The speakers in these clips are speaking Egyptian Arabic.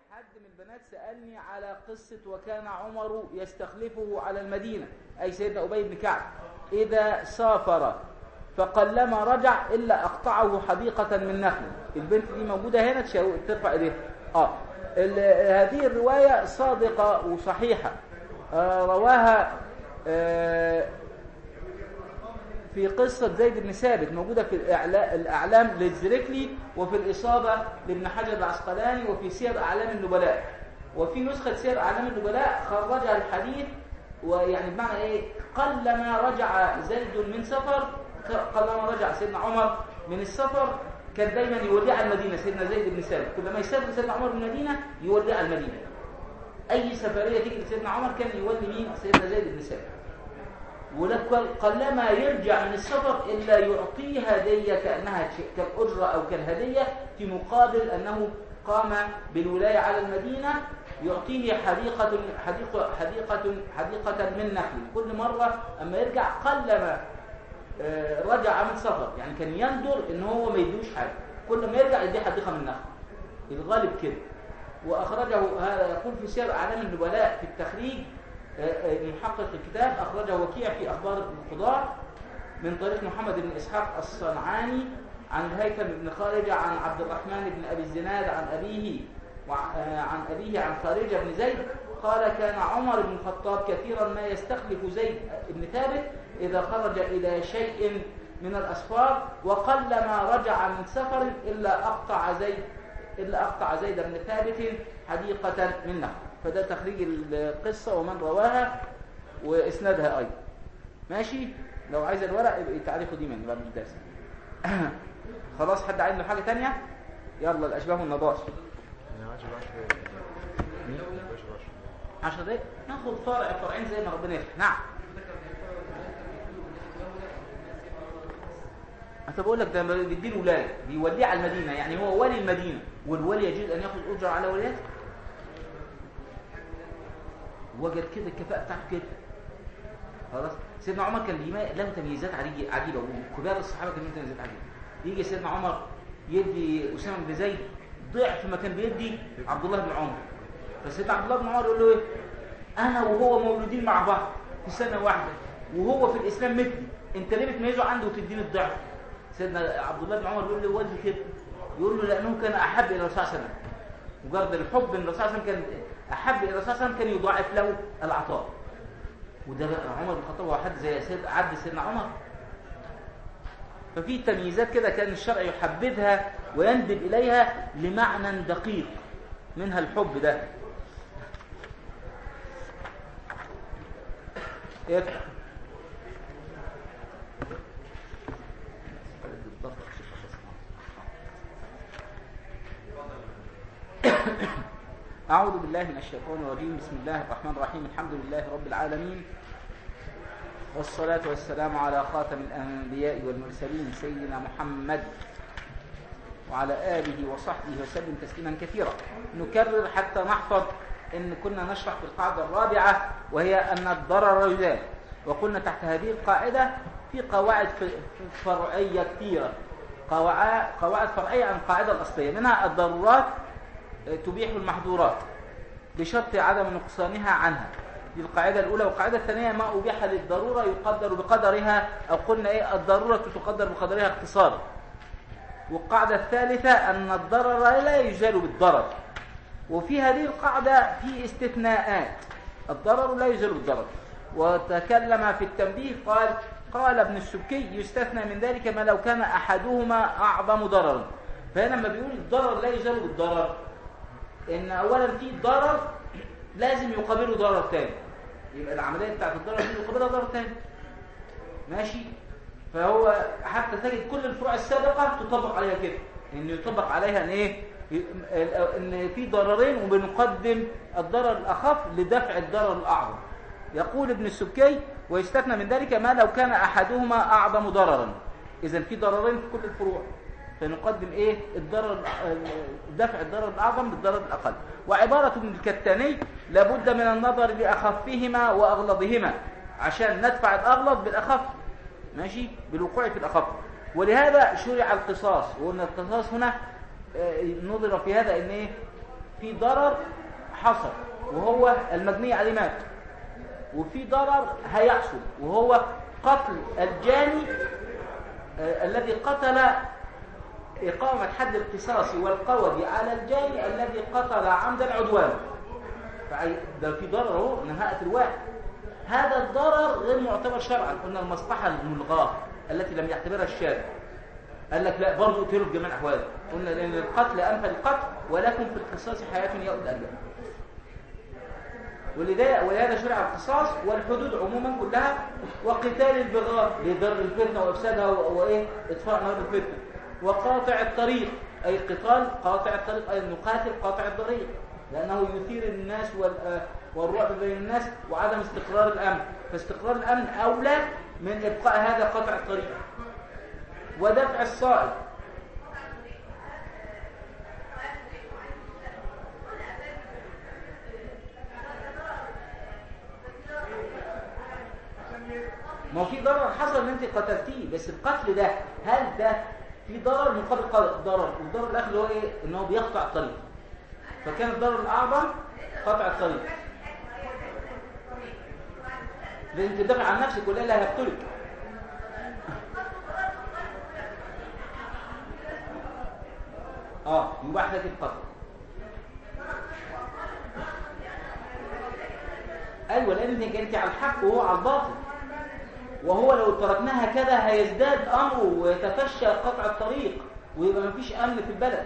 حد من البنات سألني على قصة وكان عمر يستخلفه على المدينة أي سيدنا أبي بن كعب إذا سافر فقلما رجع إلا أقطعه حديقة من نخل البنت دي موجودة هنا تشاو- ترفع إيديها آه ال- هذه الرواية صادقة وصحيحة آه رواها آه في قصة زيد بن ثابت موجودة في الإعلا- الأعلام للزركلي وفي الإصابة لابن حجر العسقلاني وفي سير أعلام النبلاء وفي نسخة سير أعلام النبلاء خرجها الحديث ويعني بمعنى إيه قلما رجع زيد من سفر قلما رجع سيدنا عمر من السفر كان دايما يودع المدينة سيدنا زيد بن ثابت كلما يسافر سيدنا عمر من المدينة يودع المدينة أي سفرية تيجي لسيدنا عمر كان يولي مين سيدنا زيد بن ثابت قلما يرجع من السفر إلا يعطيه هدية كأنها شيء- كالأجرة أو كالهدية في مقابل أنه قام بالولاية على المدينة يعطيه حديقة حديقة حديقة حديقة من نخل كل مرة أما يرجع قلما آه، رجع من سفر يعني كان يندر ان هو ما يدوش حاجه كل ما يرجع يديه حديقه من نخل الغالب كده واخرجه هذا يقول في سير اعلام النبلاء في التخريج آه، آه، محقق الكتاب اخرجه وكيع في اخبار القضاء من طريق محمد بن اسحاق الصنعاني عن الهيثم بن خارجه عن عبد الرحمن بن ابي الزناد عن ابيه وع- آه، عن ابيه عن خارجه بن زيد قال كان عمر بن الخطاب كثيرا ما يستخلف زيد بن ثابت إذا خرج إلى شيء من الأسفار وقلما رجع من سفر إلا أقطع زيد إلا أقطع زيد بن ثابت حديقة من نخل فده تخريج القصة ومن رواها وإسنادها أيضا ماشي لو عايز الورق يبقى تعالي خدي مني بعد الدرس خلاص حد عايز له حاجة تانية يلا الأشباه والنضاش يعني عشر عشر عشر عشر 10 دقايق ناخد فرع فرعين زي ما ربنا يفتح نعم انت بقول لك ده بيديه ولايه بيوليه على المدينه يعني هو ولي المدينه والولي يجوز ان ياخذ اجره على ولايته وجد كده الكفاءه بتاعته كده خلاص سيدنا عمر كان ليه له تمييزات عجيبه عجيبه وكبار الصحابه كان لهم تمييزات عجيبه يجي سيدنا عمر يدي اسامه بن زيد ضعف ما كان بيدي عبد الله بن عمر فسيدنا عبد الله بن عمر يقول له ايه انا وهو مولودين مع بعض في سنه واحده وهو في الاسلام مثلي انت ليه بتميزه عنده وتديني الضعف سيدنا عبد الله بن عمر يقول له والدي كده يقول له لانه كان احب الى الرسول صلى الله عليه وسلم مجرد الحب ان الرسول صلى الله عليه وسلم كان احب الى الرسول صلى الله عليه وسلم كان يضاعف له العطاء وده بقى عمر بن الخطاب هو حد زي سيد عبد سيدنا عمر ففي تمييزات كده كان الشرع يحبذها ويندب اليها لمعنى دقيق منها الحب ده افتح أعوذ بالله من الشيطان الرجيم بسم الله الرحمن الرحيم الحمد لله رب العالمين والصلاة والسلام على خاتم الأنبياء والمرسلين سيدنا محمد وعلى آله وصحبه وسلم تسليما كثيرا نكرر حتى نحفظ إن كنا نشرح في القاعدة الرابعة وهي أن الضرر يزال وقلنا تحت هذه القاعدة في قواعد ف- فرعية كثيرة قواعد قواعد فرعية عن القاعدة الأصلية منها الضرورات تبيح المحظورات بشرط عدم نقصانها عنها دي القاعدة الأولى والقاعدة الثانية ما أبيح للضرورة يقدر بقدرها أو قلنا إيه الضرورة تقدر بقدرها اقتصارا والقاعدة الثالثة أن الضرر لا يزال بالضرر وفي هذه القاعدة في استثناءات الضرر لا يزال بالضرر وتكلم في التنبيه قال قال ابن السبكي يستثنى من ذلك ما لو كان أحدهما أعظم ضررا فهنا لما بيقول الضرر لا يزال بالضرر ان اولا في ضرر لازم يقابله ضرر تاني يبقى العمليه بتاعت الضرر دي يقابلها ضرر تاني ماشي فهو حتى تجد كل الفروع السابقه تطبق عليها كده ان يطبق عليها ان ايه ان في ضررين وبنقدم الضرر الاخف لدفع الضرر الاعظم يقول ابن السبكي ويستثنى من ذلك ما لو كان احدهما اعظم ضررا اذا في ضررين في كل الفروع فنقدم ايه الضرر دفع الضرر الاعظم بالضرر الاقل وعباره ابن الكتاني لابد من النظر لاخفهما واغلظهما عشان ندفع الاغلظ بالاخف ماشي بالوقوع في الاخف ولهذا شرع القصاص وان القصاص هنا آه، نظر في هذا ان ايه في ضرر حصل وهو المبني عليه مات وفي ضرر هيحصل وهو قتل الجاني آه، الذي قتل إقامة حد القصاص والقود على الجاني الذي قتل عمد العدوان ده في ضرر اهو نهاءة الواحد هذا الضرر غير معتبر شرعا قلنا المصلحة الملغاة التي لم يعتبرها الشارع قال لك لا برضه اقتلوا في جميع الاحوال قلنا لان القتل انفى القتل ولكن في القصاص حياه يؤد اجل ولهذا شرع القصاص والحدود عموما كلها وقتال البغاء لضر الفتنه وافسادها وايه اطفاء نار الفتنه وقاطع الطريق اي قتال قاطع الطريق اي نقاتل قاطع الطريق لانه يثير الناس والرعب بين الناس وعدم استقرار الامن فاستقرار الامن اولى من ابقاء هذا قطع الطريق ودفع الصائد ما في ضرر حصل ان انت قتلتيه بس القتل ده هل ده في ضرر مقابل ضرر والضرر الاخر اللي هو ايه ان هو بيقطع الطريق فكان الضرر الاعظم قطع الطريق لان انت تدافع عن نفسك ولا لا هيقتلك اه يباح لك القتل ايوه لانك انت على الحق وهو على الباطل وهو لو تركناها كده هيزداد امره ويتفشى قطع الطريق ويبقى مفيش امن في البلد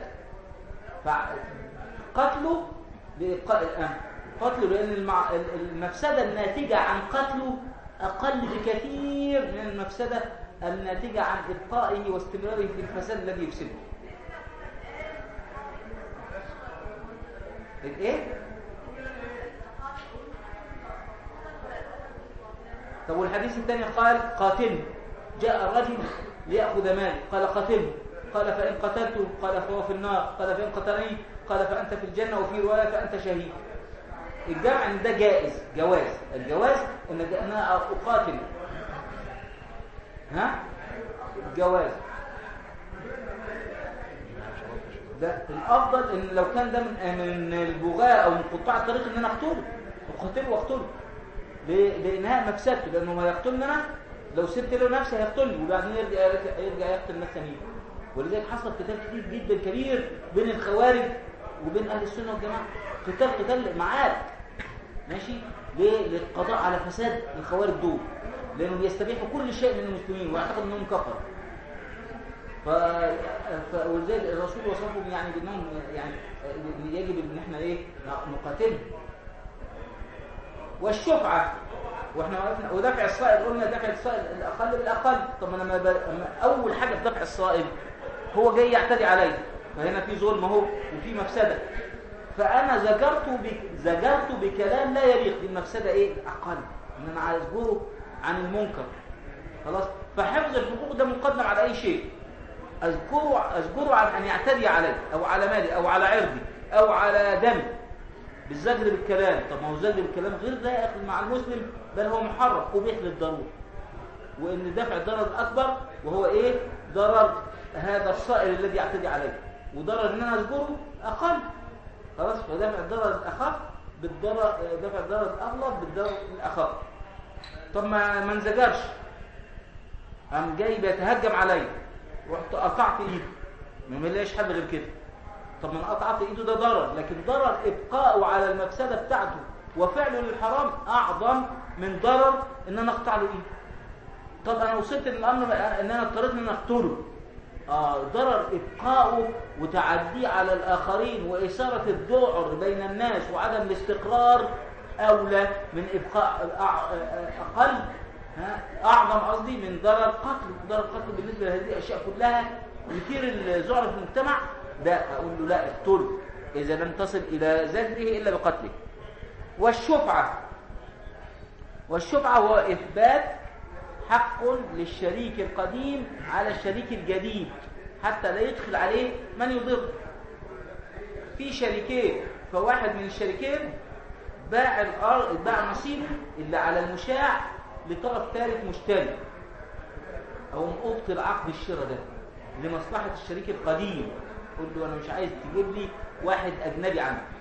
فقتله لابقاء الامن قتله لان المفسده الناتجه عن قتله اقل بكثير من المفسده الناتجه عن ابقائه واستمراره في الفساد الذي يفسده الايه طب والحديث الثاني قال قاتله جاء الرجل ليأخذ مالي قال قاتله قال فإن قتلته قال فهو في النار قال فإن قتلني قال فأنت في الجنة وفي رواية فأنت شهيد الجمع ده جائز جواز الجواز ان انا اقاتل ها جواز ده الافضل ان لو كان ده من من البغاة او من قطاع الطريق ان انا اقتله اقتله واقتله لانهاء مفسدته لانه ما يقتلني انا لو سبت له نفسي هيقتلني وبعدين يرجع يرجع يقتل ناس ثانيين ولذلك حصل قتال كتير جدا كبير بين الخوارج وبين اهل السنه والجماعه قتال قتال معارك ماشي ليه للقضاء على فساد الخوارج دول لانهم بيستبيحوا كل شيء من المسلمين ويعتقد انهم كفر ف... ولذلك الرسول وصفهم يعني بانهم يعني يجب ان احنا ايه نقاتلهم والشفعه واحنا وقفنا ودفع الصائب قلنا دفع الصائب الاقل بالاقل طب انا ما ب... اول حاجه في دفع الصائب هو جاي يعتدي عليا فهنا في ظلم اهو وفي مفسده فانا زجرت ب... زجرت بكلام لا يليق بالمفسده ايه اقل ان انا اصبره عن المنكر خلاص فحفظ الحقوق ده مقدم على اي شيء أذكره, أذكره عن أن يعتدي علي أو على مالي أو على عرضي أو على دمي بالزجر بالكلام طب ما هو الزجر بالكلام غير لائق مع المسلم بل هو محرم قبيح للضرورة وإن دفع الضرر الأكبر وهو إيه ضرر هذا الصائر الذي يعتدي عليه وضرر إن أنا أذكره أقل خلاص فدفع الضرر الأخف بالضرر دفع الضرر الأغلب بالضرر الأخف طب ما ما انزجرش قام جاي بيتهجم عليا رحت قطعت ايده ما ملاش حد غير كده طب ما انا قطعت ايده ده ضرر لكن ضرر ابقائه على المفسده بتاعته وفعله للحرام اعظم من ضرر ان انا اقطع له ايده طب انا وصلت للامر ان انا اضطريت ان انا اقتله آه ضرر ابقائه وتعديه على الاخرين واثاره الذعر بين الناس وعدم الاستقرار اولى من ابقاء اقل أعظم قصدي من ضرر قتل ضرر قتل بالنسبة لهذه الأشياء كلها يثير الذعر في المجتمع ده أقول له لا اقتله إذا لم تصل إلى زجره إلا بقتله والشفعة والشفعة هو إثبات حق للشريك القديم على الشريك الجديد حتى لا يدخل عليه من يضر في شريكين فواحد من الشريكين باع الأرض باع نصيبه اللي على المشاع لطرف ثالث مشتري او ابطل عقد الشراء ده لمصلحة الشريك القديم قل له انا مش عايز تجيب لي واحد اجنبي عنك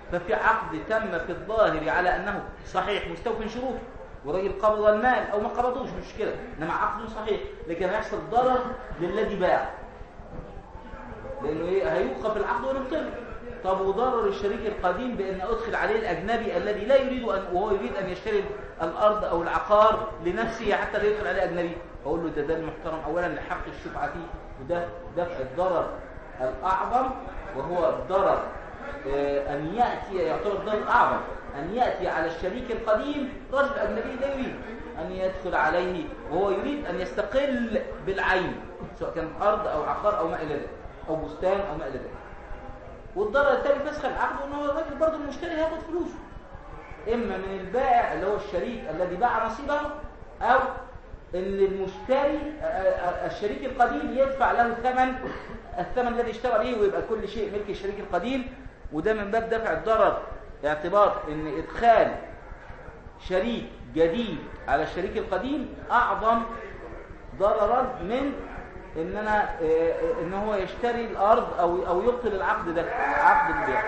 ففي عقد تم في الظاهر على أنه صحيح مستوفي شروطه والراجل قبض المال أو ما قبضوش مش مشكلة إنما عقده صحيح لكن هيحصل ضرر للذي باع لأنه إيه هيوقف العقد ونبطله طب وضرر الشريك القديم بأن أدخل عليه الأجنبي الذي لا يريد أن وهو يريد أن يشتري الأرض أو العقار لنفسه حتى لا يدخل عليه أجنبي أقول له ده ده المحترم أولا لحق الشفعة فيه وده دفع الضرر الأعظم وهو الضرر آه، أن يأتي يعتبر الضرر الأعظم أن يأتي على الشريك القديم رجل أجنبي لا يريد أن يدخل عليه وهو يريد أن يستقل بالعين سواء كان أرض أو عقار أو ما إلى ذلك أو بستان أو ما إلى ذلك والضرر الثاني فسخ العقد ان هو الراجل برضه المشتري هياخد فلوسه اما من البائع اللي هو الشريك الذي باع نصيبه او ان المشتري الشريك القديم يدفع له ثمن الثمن الذي اشترى به ويبقى كل شيء ملك الشريك القديم وده من باب دفع الضرر اعتبار ان ادخال شريك جديد على الشريك القديم اعظم ضررا من ان انا ان هو يشتري الارض او او يبطل العقد ده عقد البيع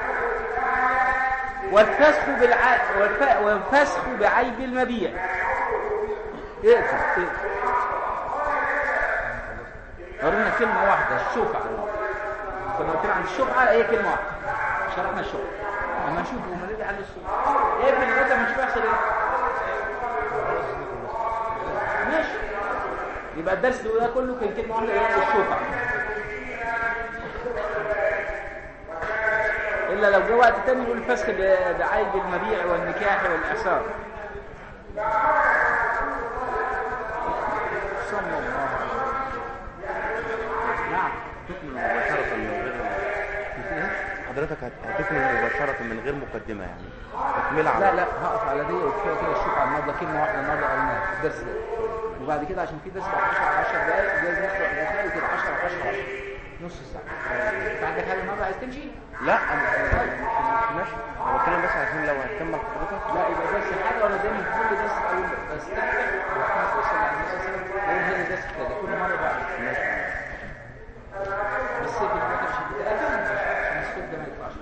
والفسخ بالع والفسخ بعيب المبيع اقفل اقفل قرينا كلمه واحده الشفعه كنا قلنا عن الشفعه هي كلمه واحده شرحنا الشفعه اما نشوف هما ليه على الشفعه اقفل لغايه ما نشوف يحصل ايه ماشي يبقى الدرس ده كله كان كلمه واحده هي الشفعه الا لو جه وقت تاني يقول الفسخ بعيب المبيع والنكاح والاعصار صلى الله نعم تكمل مباشرة من غير حضرتك هتكمل مباشرة من غير مقدمة يعني تكملة على لا لا هقف على دي وكفايه كده الشوف على النهارده كلمه واحده النهارده قلناها في الدرس ده وبعد كده عشان في درس بعد 10 10 دقايق جايز نقرا دقايق كده 10 10 10 نص ساعه انت عندك حاجه النهارده عايز تمشي؟ لا أنا- ماشي انا بتكلم بس عشان لو هتكمل حضرتك لا يبقى درس حاجه وانا دايما في كل درس اقول بستفتح وخلاص وصلنا على النبي صلى الله عليه وسلم اقول هذا درس كذا كل مره بعد ماشي بس في الفتره مش بتتاكل عشان الصوت ده ما يطلعش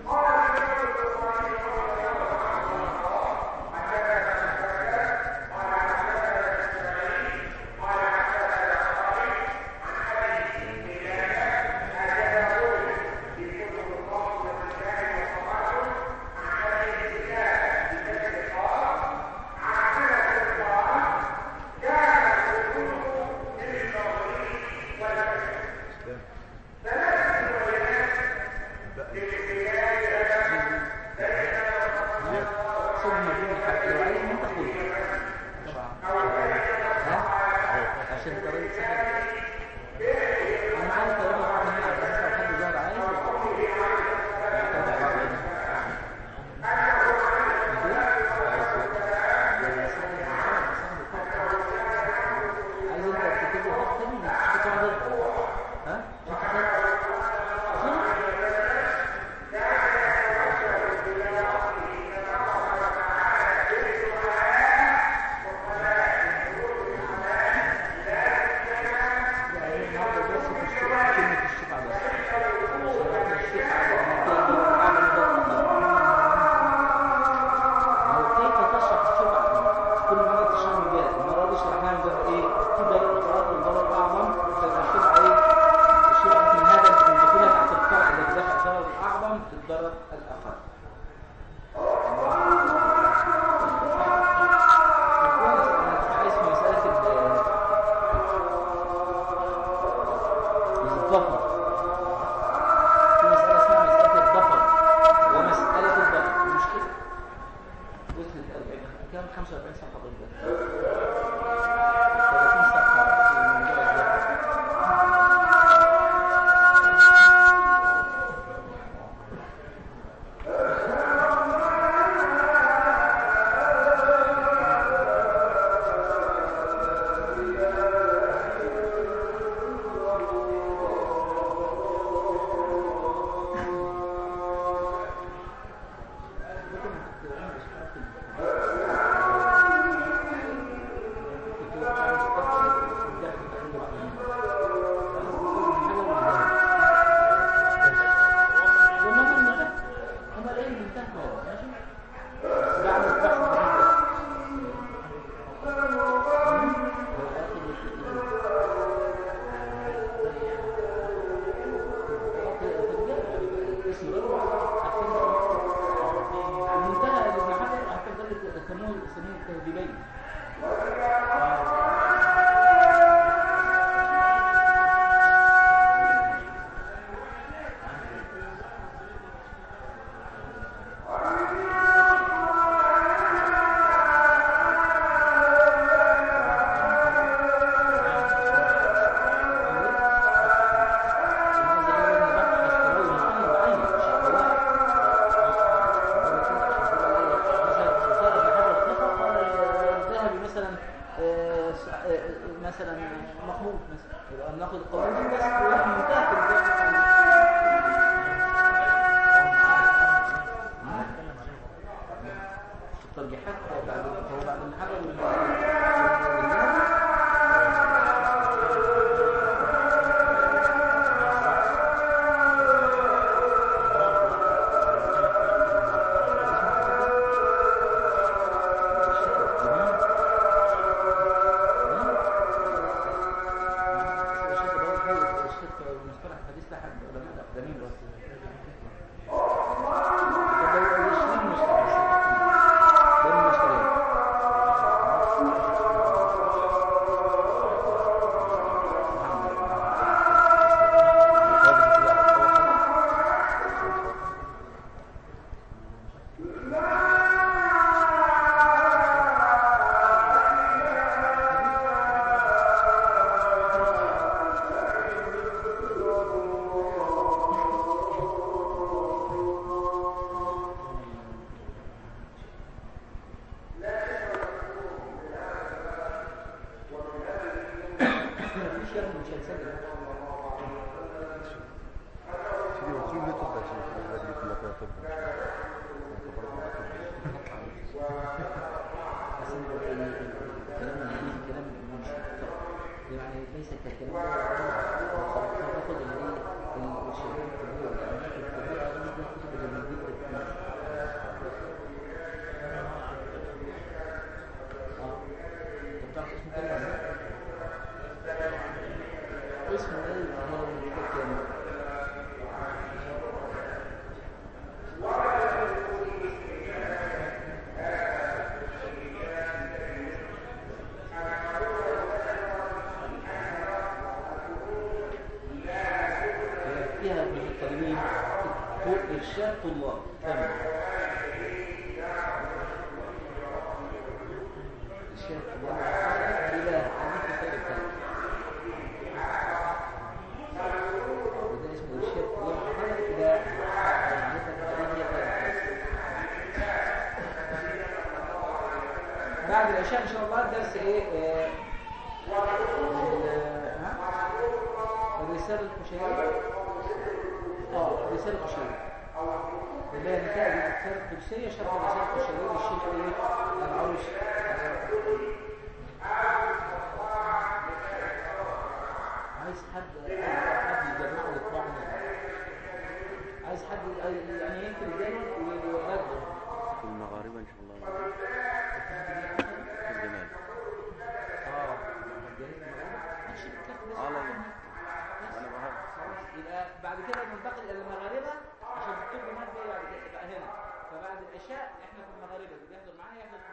ثم دون الحق لو عايز انت خد ها عشان طريقه سحر انا معايا طريقه بعض هنا على اساس لو حد ظهر عايز عايز انت تكتب له خط تاني مش تقعد ها شفت خط الضرر الأقل كويس أنا كنت عايز في مسألة ال- الظفر في مسألة اسمها مسألة الظفر ومسألة الظفر مش كده وصلت 40 كام 45 صفحة ضد 30 صفحة في موضوع الظفر اسميه التهذيبين الذهبي مثلا آه، س- آه، مثلا مخلوط مثلا يبقى ناخد القوانين دي بس ونحن نتاكد الترجيحات بعد هو بعد المحرر وال- مصطلح الحديث لحد علماء الأقدمين بس طب لو يشتري المشتري ده المشتري مفيش يا ابني مش هتسجل سيدي وصول ليه طب يا شيخ الحاجات دي كلها فيها طب مش عارف. انت برضه معاك طب. بس انت ال- ال- الكلام الانجليزي كلام مش يعني ليس ككلام ناخد اللي هي ال- الشهادات الطبيه والجامعات الطبيه دي دي كتب جماهير كتير اه انت بتعرف اسمه كام اسمه ايه هو الكلام فيها من الطالبين إرشاد طلاب كامل إرشاد طلاب إلى حديث خير الكلام وده اسمه إرشاد طلاب إلى حديث خير الكلام بعد العشاء إن شاء الله الدرس إيه آه، ال- ها؟ الرسالة الحشيرية اه الرسالة الحشيرية اللي هي نتائج الرسالة القدسية شرح الرسالة الحشيرية للشيخ ايه العرش عايز حد حد يجمعه ويطبعه عايز حد يعني يكتب الجدول ويرجع في المغاربة إن شاء الله في الجمال اه مجانين ماشي كده اه لا بس. لا أنا بهرب خلاص يبقى بعد كده ننتقل الى المغاربه عشان الدكتور جمال جاي بعد كده يبقى هنا فبعد العشاء احنا في المغاربه اللي بيحضر معانا يحضر في